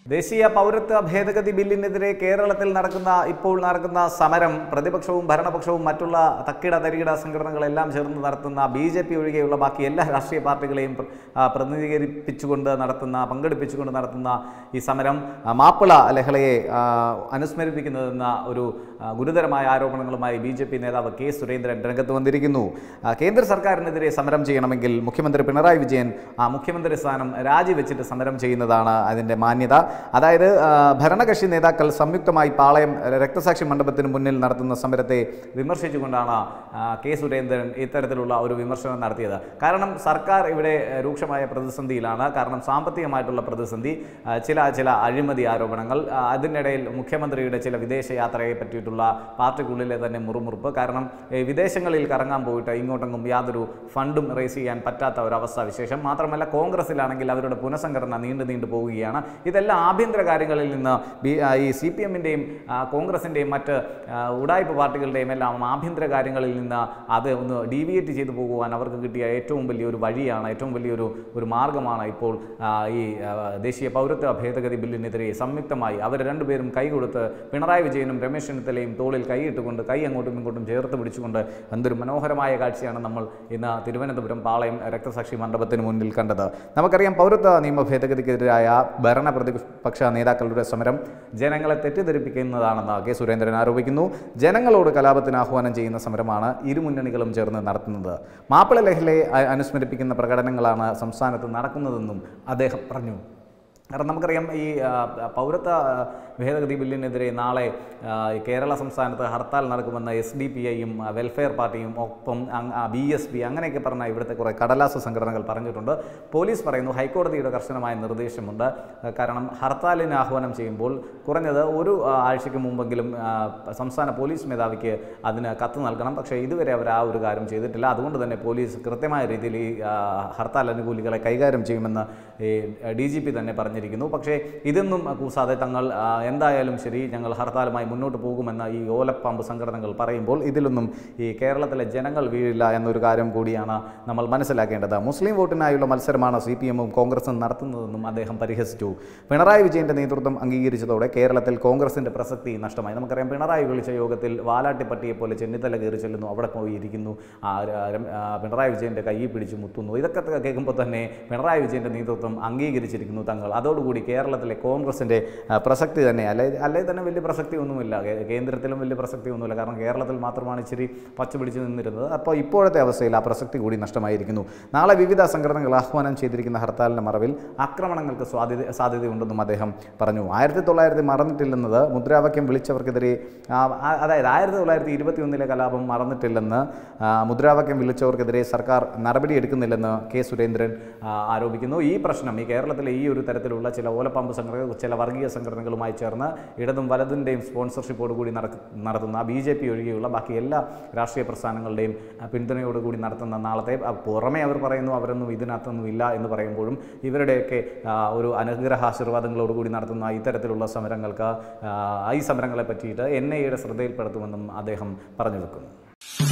ദേശീയ പൗരത്വ ഭേദഗതി ബില്ലിനെതിരെ കേരളത്തിൽ നടക്കുന്ന ഇപ്പോൾ നടക്കുന്ന സമരം പ്രതിപക്ഷവും ഭരണപക്ഷവും മറ്റുള്ള തക്കിട തരികിട സംഘടനകളെല്ലാം ചേർന്ന് നടത്തുന്ന ബി ജെ പി ഒഴികെയുള്ള ബാക്കി എല്ലാ രാഷ്ട്രീയ പാർട്ടികളെയും പ്ര- ആ, പ്രതിനിധീകരിപ്പിച്ചുകൊണ്ട് നടത്തുന്ന പങ്കെടുപ്പിച്ചുകൊണ്ട് നടത്തുന്ന ഈ സമരം ആ, മാപ്പിള ലഹളയെ ആ, അനുസ്മരിപ്പിക്കുന്നതെന്ന ഒരു ആ, ഗുരുതരമായ ആരോപണങ്ങളുമായി ബി ജെ പി നേതാവ് കെ സുരേന്ദ്രൻ രംഗത്ത് വന്നിരിക്കുന്നു ആ, കേന്ദ്ര സർക്കാരിനെതിരെ സമരം ചെയ്യണമെങ്കിൽ മുഖ്യമന്ത്രി പിണറായി വിജയൻ ആ മുഖ്യമന്ത്രി സ്ഥാനം രാജിവെച്ചിട്ട് സമരം ചെയ്യുന്നതാണ് അതിൻ്റെ മാന്യത അതായത് ആ, ഭരണകക്ഷി നേതാക്കൾ സംയുക്തമായി പാളയം രക്തസാക്ഷി മണ്ഡപത്തിന് മുന്നിൽ നടത്തുന്ന സമരത്തെ വിമർശിച്ചുകൊണ്ടാണ് ആ, കെ സുരേന്ദ്രൻ ഇത്തരത്തിലുള്ള ഒരു വിമർശനം നടത്തിയത് കാരണം സർക്കാർ ഇവിടെ ആ, രൂക്ഷമായ പ്രതിസന്ധിയിലാണ് കാരണം സാമ്പത്തികമായിട്ടുള്ള പ്രതിസന്ധി ആ, ചില ചില അഴിമതി ആരോപണങ്ങൾ ആ, അതിനിടയിൽ മുഖ്യമന്ത്രിയുടെ ചില വിദേശ യാത്രയെ പറ്റിയിട്ടുള്ള പാർട്ടിക്കുള്ളിലെ തന്നെ മുറുമുറുപ്പ് കാരണം ഏ, വിദേശങ്ങളിൽ കറങ്ങാൻ പോയിട്ട് ഇങ്ങോട്ടെങ്ങും യാതൊരു ഫണ്ടും റേസ് ചെയ്യാൻ പറ്റാത്ത ഒരവസ്ഥ വിശേഷം മാത്രമല്ല കോൺഗ്രസിലാണെങ്കിൽ അവരുടെ പുനഃസംഘടന നീണ്ടു നീണ്ടു പോവുകയാണ് ഇതെല്ലാം ആഭ്യന്തര കാര്യങ്ങളിൽ നിന്ന് ബി ആ, ഈ സി പി എമ്മിൻ്റെയും കോൺഗ്രസിൻ്റെയും മറ്റ് ആ, ഉടായ്പ പാർട്ടികളുടെയും എല്ലാം ആഭ്യന്തര കാര്യങ്ങളിൽ നിന്ന് അത് ഒന്ന് ഡീവിയേറ്റ് ചെയ്തു പോകുവാൻ അവർക്ക് കിട്ടിയ ഏറ്റവും വലിയൊരു വഴിയാണ് ഏറ്റവും വലിയൊരു ഒരു മാർഗമാണ് ഇപ്പോൾ ആ, ഈ ആ, ദേശീയ പൗരത്വ ഭേദഗതി ബില്ലിനെതിരെ സംയുക്തമായി അവർ രണ്ടുപേരും കൈ കൊടുത്ത് പിണറായി വിജയനും രമേശ് ചെന്നിത്തലയും തോളിൽ കൈയിട്ടുകൊണ്ട് കൈ അങ്ങോട്ടും ഇങ്ങോട്ടും ചേർത്ത് പിടിച്ചുകൊണ്ട് എന്തൊരു മനോഹരമായ കാഴ്ചയാണ് നമ്മൾ ഇന്ന് തിരുവനന്തപുരം പാളയം രക്തസാക്ഷി മണ്ഡപത്തിന് മുന്നിൽ കണ്ടത് നമുക്കറിയാം പൗരത്വ നിയമ ഭേദഗതിക്കെതിരായ ഭരണ പ്രതിപക്ഷ നേതാക്കളുടെ സമരം ജനങ്ങളെ തെറ്റിദ്ധരിപ്പിക്കുന്നതാണെന്ന് കെ സുരേന്ദ്രൻ ആരോപിക്കുന്നു ജനങ്ങളോട് കലാപത്തിന് ആഹ്വാനം ചെയ്യുന്ന സമരമാണ് ഇരുമുന്നണികളും ചേർന്ന് നടത്തുന്നത് മാപ്പിള ലഹളയെ അ- അനുസ്മരിപ്പിക്കുന്ന പ്രകടനങ്ങളാണ് സംസ്ഥാനത്ത് നടക്കുന്നതെന്നും അദ്ദേഹം പറഞ്ഞു കാരണം നമുക്കറിയാം ഈ ആ, പൗരത്വ ആ, ഭേദഗതി ബില്ലിനെതിരെ നാളെ ആ, ഈ കേരള സംസ്ഥാനത്ത് ഹർത്താൽ നടക്കുമെന്ന് എസ് ഡി പി ഐയും വെൽഫെയർ പാർട്ടിയും ഒപ്പം ബി എസ് പി അങ്ങനെയൊക്കെ പറഞ്ഞ ഇവിടുത്തെ കുറേ കടലാസ സംഘടനകൾ പറഞ്ഞിട്ടുണ്ട് പോലീസ് പറയുന്നു ഹൈക്കോടതിയുടെ കർശനമായ നിർദ്ദേശമുണ്ട് ആ, കാരണം ഹർത്താലിന് ആഹ്വാനം ചെയ്യുമ്പോൾ കുറഞ്ഞത് ഒരു ആ, ആഴ്ചയ്ക്ക് മുമ്പെങ്കിലും ആ, സംസ്ഥാന പോലീസ് മേധാവിക്ക് അതിന് കത്ത് നൽകണം പക്ഷേ ഇതുവരെ അവർ ആ ഒരു കാര്യം ചെയ്തിട്ടില്ല അതുകൊണ്ട് തന്നെ പോലീസ് കൃത്യമായ രീതിയിൽ ഈ ആ, ഹർത്താൽ അനുകൂലികളെ കൈകാര്യം ചെയ്യുമെന്ന് ഈ ഡി ജി പി തന്നെ പറഞ്ഞിരിക്കുന്നു പക്ഷേ ഇതൊന്നും കൂസാതെ തങ്ങൾ ആ, എന്തായാലും ശരി ഞങ്ങൾ ഹർത്താലുമായി മുന്നോട്ട് പോകുമെന്ന ഈ ഓലപ്പാമ്പ് സംഘടനകൾ പറയുമ്പോൾ ഇതിലൊന്നും ഈ കേരളത്തിലെ ജനങ്ങൾ വീഴില്ല എന്നൊരു കാര്യം കൂടിയാണ് നമ്മൾ മനസ്സിലാക്കേണ്ടത് മുസ്ലിം വോട്ടിനായുള്ള മത്സരമാണ് സി പി എമ്മും കോൺഗ്രസും നടത്തുന്നതെന്നും അദ്ദേഹം പരിഹസിച്ചു പിണറായി വിജയന്റെ നേതൃത്വം അംഗീകരിച്ചതോടെ കേരളത്തിൽ കോൺഗ്രസിന്റെ പ്രസക്തി നഷ്ടമായി നമുക്കറിയാം പിണറായി വിളിച്ച യോഗത്തിൽ വാലാട്ടിപ്പട്ടിയെ പോലെ ചെന്നിത്തല കയറി ചെല്ലുന്നു അവിടെ പോയി ഇരിക്കുന്നു ആ, ര- ആ, പിണറായി വിജയന്റെ കൈ പിടിച്ച് മുത്തുന്നു ഇതൊക്കെ ത- കേൾക്കുമ്പോൾ തന്നെ പിണറായി വിജയന്റെ നേതൃത്വം അംഗീകരിച്ചിരിക്കുന്നു തങ്ങൾ അതോടുകൂടി കേരളത്തിലെ കോൺഗ്രസിന്റെ ആ, പ്രസക്തി തന്നെ അല്ലെ അല്ലെ തന്നെ വലിയ പ്രസക്തി ഒന്നുമില്ല കേ- കേന്ദ്രത്തിലും വലിയ പ്രസക്തി ഒന്നുമില്ല കാരണം കേരളത്തിൽ മാത്രമാണ് ഇച്ചിരി പച്ച പിടിച്ച് നിന്നിരുന്നത് അപ്പോൾ ഇപ്പോഴത്തെ അവസ്ഥയിൽ ആ പ്രസക്തി കൂടി നഷ്ടമായിരിക്കുന്നു നാളെ വിവിധ സംഘടനകൾ ആഹ്വാനം ചെയ്തിരിക്കുന്ന ഹർത്താലിൻ്റെ മറവിൽ ആക്രമണങ്ങൾക്ക് സാധ്യത സാധ്യതയുണ്ടെന്നും അദ്ദേഹം പറഞ്ഞു ആയിരത്തി തൊള്ളായിരത്തി മറന്നിട്ടില്ലെന്നത് മുദ്രാവാക്യം വിളിച്ചവർക്കെതിരെ ആ, ആ- അതായത് ആയിരത്തി തൊള്ളായിരത്തി ഇരുപത്തി ഒന്നിലെ കലാപം മറന്നിട്ടില്ലെന്ന് ആ, മുദ്രാവാക്യം വിളിച്ചവർക്കെതിരെ സർക്കാർ നടപടിയെടുക്കുന്നില്ലെന്ന് കെ സുരേന്ദ്രൻ ആ, ആരോപിക്കുന്നു ഈ പ്രശ്നം ഈ കേരളത്തിലെ ഈ ഒരു തരത്തിലുള്ള ചില ഓലപ്പമ്പ് സംഘടനകൾ ചില വർഗീയ സംഘടനകളുമായി ചേർന്ന് ഇടതും വലതിൻ്റെയും സ്പോൺസർഷിപ്പോട് കൂടി നടക്ക- നടത്തുന്ന ബി ജെ പി ഒഴികെയുള്ള ബാക്കി എല്ലാ രാഷ്ട്രീയ പ്രസ്ഥാനങ്ങളുടെയും ആ, പിന്തുണയോടുകൂടി നടത്തുന്ന നാളത്തെ ആ, പുറമെ അവർ പറയുന്നു അവരൊന്നും ഇതിനകത്തൊന്നും ഇല്ല എന്ന് പറയുമ്പോഴും ഇവരുടെയൊക്കെ ആ, ഒരു അനുഗ്രഹാശീർവാദങ്ങളോടുകൂടി നടത്തുന്ന ഇത്തരത്തിലുള്ള സമരങ്ങൾക്ക് ആ, ഈ സമരങ്ങളെ പറ്റിയിട്ട് എൻ ഐ എയുടെ ശ്രദ്ധയിൽപ്പെടുത്തുമെന്നും അദ്ദേഹം പറഞ്ഞു വെക്കുന്നു